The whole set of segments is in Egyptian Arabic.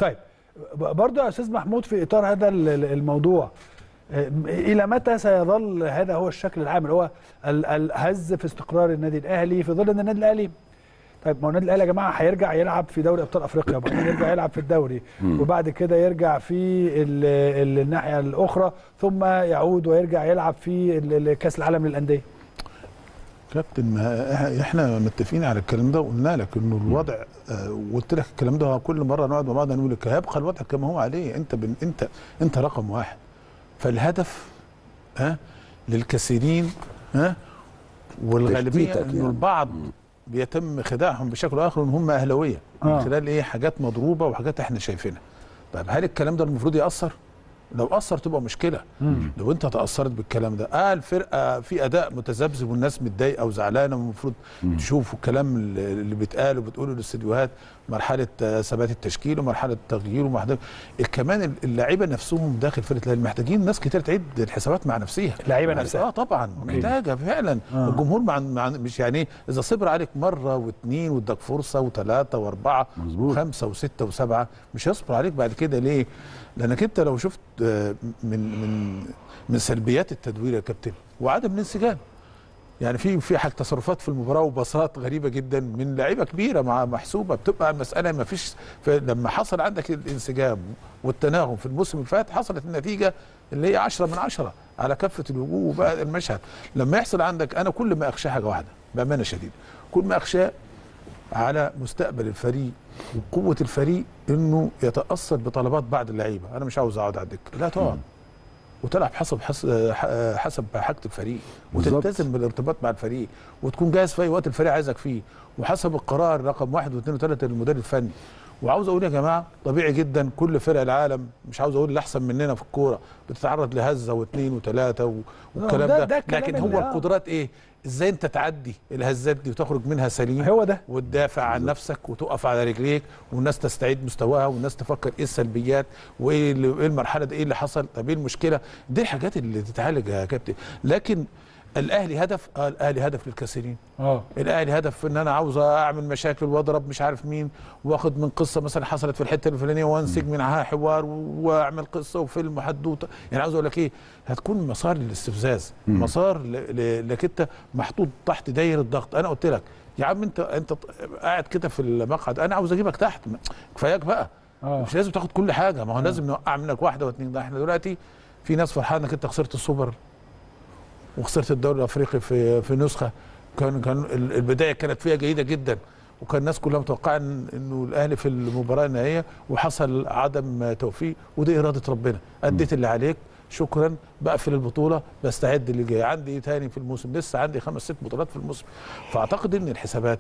طيب برضو يا استاذ محمود في اطار هذا الموضوع الى متى سيظل هذا هو الشكل العام اللي هو الهز في استقرار النادي الاهلي في ظل ان النادي الاهلي طيب ما هو النادي الاهلي يا جماعه هيرجع يلعب في دوري ابطال افريقيا وبعدين يرجع يلعب في الدوري وبعد كده يرجع في الناحيه الاخرى ثم يعود ويرجع يلعب في كاس العالم للانديه كابتن ما احنا متفقين على الكلام ده وقلنا لك انه الوضع وقلت لك الكلام ده كل مره نقعد مع بعض نقول لك هيبقى الوضع كما هو عليه انت بن انت انت رقم واحد فالهدف ها للكثيرين ها والغالبيه انه يعني. البعض بيتم خداعهم بشكل اخر ان هم اهلاويه آه. من خلال ايه حاجات مضروبه وحاجات احنا شايفينها طيب هل الكلام ده المفروض ياثر لو اثر تبقى مشكله مم. لو انت تاثرت بالكلام ده اه الفرقه في اداء متذبذب والناس متضايقه وزعلانه والمفروض تشوفوا الكلام اللي بيتقال وبتقوله الاستديوهات مرحله ثبات التشكيل ومرحله تغيير ومحتاج كمان اللعيبه نفسهم داخل فرقه الاهلي محتاجين ناس كتير تعيد الحسابات مع نفسها اللعيبه نفسها اه طبعا محتاجه فعلا آه. الجمهور مع, مع مش يعني اذا صبر عليك مره واثنين واداك فرصه وثلاثه واربعه وخمسه وسته وسبعه مش هيصبر عليك بعد كده ليه؟ لانك انت لو شفت من من من سلبيات التدوير يا كابتن وعدم الانسجام يعني في في حاجه تصرفات في المباراه وباصات غريبه جدا من لعيبه كبيره مع محسوبه بتبقى المساله ما فيش لما حصل عندك الانسجام والتناغم في الموسم اللي فات حصلت النتيجه اللي هي 10 من 10 على كافه الوجوه وبقى المشهد لما يحصل عندك انا كل ما اخشى حاجه واحده بامانه شديده كل ما اخشى على مستقبل الفريق وقوه الفريق انه يتاثر بطلبات بعض اللعيبه انا مش عاوز اقعد على الدكه لا تقعد وتلعب حسب حسب حاجه الفريق وتلتزم بالارتباط مع الفريق وتكون جاهز في اي وقت الفريق عايزك فيه وحسب القرار رقم واحد واثنين وثلاثه للمدير الفني وعاوز اقول يا جماعه طبيعي جدا كل فرق العالم مش عاوز اقول اللي احسن مننا في الكوره بتتعرض لهزه واثنين وثلاثه والكلام ده, ده, ده لكن هو القدرات ايه؟ ازاي انت تعدي الهزات دي وتخرج منها سليم هو ده وتدافع عن نفسك وتقف على رجليك والناس تستعيد مستواها والناس تفكر ايه السلبيات وايه المرحله دي ايه اللي حصل طب ايه المشكله دي الحاجات اللي تتعالج يا كابتن لكن الاهلي هدف اه الاهلي هدف للكثيرين اه الاهلي هدف ان انا عاوز اعمل مشاكل واضرب مش عارف مين واخد من قصه مثلا حصلت في الحته الفلانيه وانسج منها حوار واعمل قصه وفيلم وحدوته يعني عاوز اقول لك ايه هتكون مسار للاستفزاز مم. مسار لانك انت محطوط تحت دايره ضغط انا قلت لك يا عم انت انت قاعد كده في المقعد انا عاوز اجيبك تحت كفاياك بقى آه. مش لازم تاخد كل حاجه ما هو آه. لازم نوقع منك واحده واثنين ده احنا دلوقتي في ناس فرحانه انك انت خسرت السوبر وخسرت الدوري الافريقي في في نسخه كان كان البدايه كانت فيها جيده جدا وكان الناس كلها متوقعه انه الاهلي في المباراه النهائيه وحصل عدم توفيق ودي اراده ربنا اديت اللي عليك شكرا بقفل البطوله بستعد اللي جاي عندي ايه تاني في الموسم لسه عندي خمس ست بطولات في الموسم فاعتقد ان الحسابات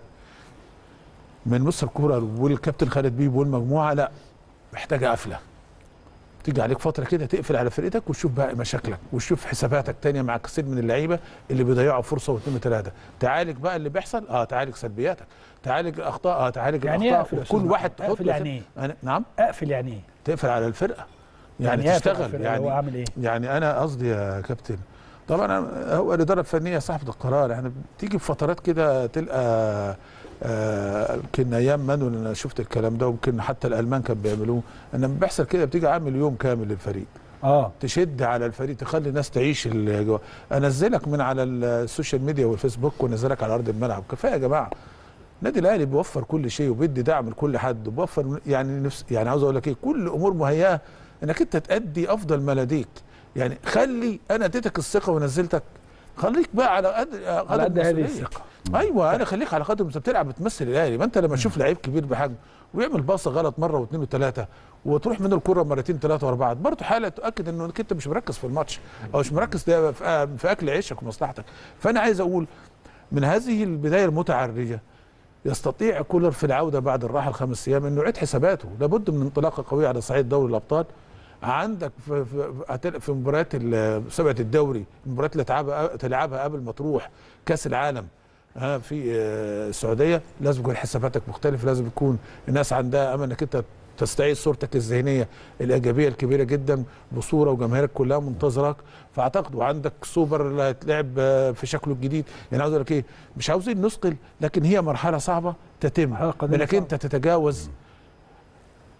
من مستر الكوره والكابتن خالد بيب والمجموعه لا محتاجه قفله تيجي عليك فتره كده تقفل على فرقتك وتشوف بقى مشاكلك وتشوف حساباتك تانية مع كثير من اللعيبه اللي بيضيعوا فرصه واثنين وثلاثه تعالج بقى اللي بيحصل اه تعالج سلبياتك تعالج الاخطاء اه تعالج يعني الاخطاء اقفل كل واحد تحط اقفل يعني ايه أنا نعم اقفل يعني ايه تقفل على الفرقه يعني, يعني تشتغل يعني هو عامل ايه يعني انا قصدي يا كابتن طبعا هو الاداره الفنيه صاحبه القرار احنا بتيجي في فترات كده تلقى يمكن آه ايام مانويل انا شفت الكلام ده ويمكن حتى الالمان كانوا بيعملوه ان لما بيحصل كده بتيجي عامل يوم كامل للفريق اه تشد على الفريق تخلي الناس تعيش الجو انزلك من على السوشيال ميديا والفيسبوك وانزلك على ارض الملعب كفايه يا جماعه النادي الاهلي بيوفر كل شيء وبيدي دعم لكل حد وبيوفر يعني نفس يعني عاوز اقول لك ايه كل امور مهيئه انك انت تادي افضل ما لديك يعني خلي انا اديتك الثقه ونزلتك خليك بقى على قد على قد هذه الثقه ايوه انا خليك على قدر انت بتلعب بتمثل الاهلي ما انت لما تشوف لعيب كبير بحجم ويعمل باصه غلط مره واثنين وثلاثه وتروح منه الكره مرتين ثلاثه واربعه برضه حاله تؤكد انك انت مش مركز في الماتش او مش مركز في اكل عيشك ومصلحتك فانا عايز اقول من هذه البدايه المتعرجه يستطيع كولر في العوده بعد الراحه الخمس ايام انه يعيد حساباته لابد من انطلاقه قويه على صعيد دوري الابطال عندك في في, في مباريات مسابقه الدوري المباريات اللي تلعبها تلعبها قبل ما تروح كاس العالم ها في السعوديه لازم يكون حساباتك مختلفه لازم يكون الناس عندها امل انك انت تستعيد صورتك الذهنيه الايجابيه الكبيره جدا بصوره وجماهيرك كلها منتظرك فاعتقد وعندك سوبر اللي هيتلعب في شكله الجديد يعني عاوز اقول لك ايه مش عاوزين نثقل لكن هي مرحله صعبه تتم انك انت تتجاوز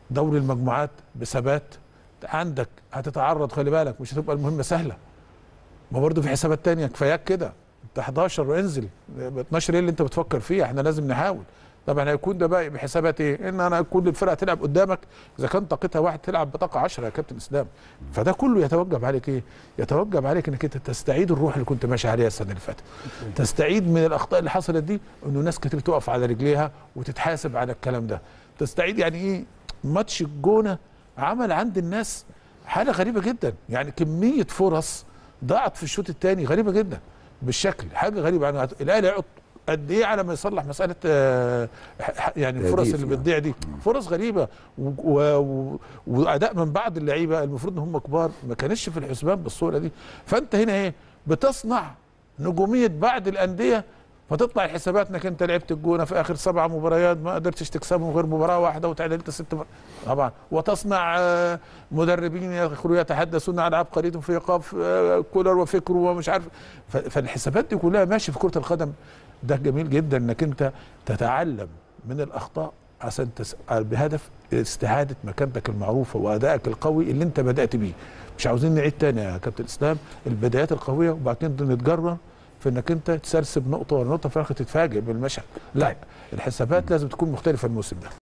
دوري المجموعات بثبات عندك هتتعرض خلي بالك مش هتبقى المهمه سهله ما برضه في حسابات تانية كفاياك كده انت 11 وانزل ب 12 ايه اللي انت بتفكر فيه احنا لازم نحاول طبعا هيكون ده بقى بحسابات ايه ان انا كل الفرقه تلعب قدامك اذا كان طاقتها واحد تلعب بطاقه 10 يا كابتن اسلام فده كله يتوجب عليك ايه يتوجب عليك انك انت تستعيد الروح اللي كنت ماشي عليها السنه اللي فاتت تستعيد من الاخطاء اللي حصلت دي انه ناس كتير تقف على رجليها وتتحاسب على الكلام ده تستعيد يعني ايه ماتش الجونه عمل عند الناس حاله غريبه جدا يعني كميه فرص ضاعت في الشوط الثاني غريبه جدا بالشكل حاجه غريبه يعني الاهلي يقعد قد ايه على ما يصلح مساله آه، ح- يعني الفرص تهديف اللي يعني. بتضيع دي فرص غريبه و- و- و- واداء من بعض اللعيبه المفروض ان هم كبار ما كانش في الحسبان بالصوره دي فانت هنا ايه بتصنع نجوميه بعض الانديه فتطلع الحسابات انك انت لعبت الجونه في اخر سبع مباريات ما قدرتش تكسبهم غير مباراه واحده وتعادلت ست مر... طبعا وتصنع آه، مدربين يخرجوا يتحدثون عن عبقريتهم في ايقاف آه، كولر وفكره ومش عارف ف- فالحسابات دي كلها ماشي في كره القدم ده جميل جدا انك انت تتعلم من الاخطاء عشان تس... بهدف استعاده مكانتك المعروفه وادائك القوي اللي انت بدات بيه مش عاوزين نعيد تاني يا كابتن اسلام البدايات القويه وبعدين نتجرر في انك انت تسرسب نقطه ولا نقطه في الاخر تتفاجئ بالمشهد لا الحسابات لازم تكون مختلفه الموسم ده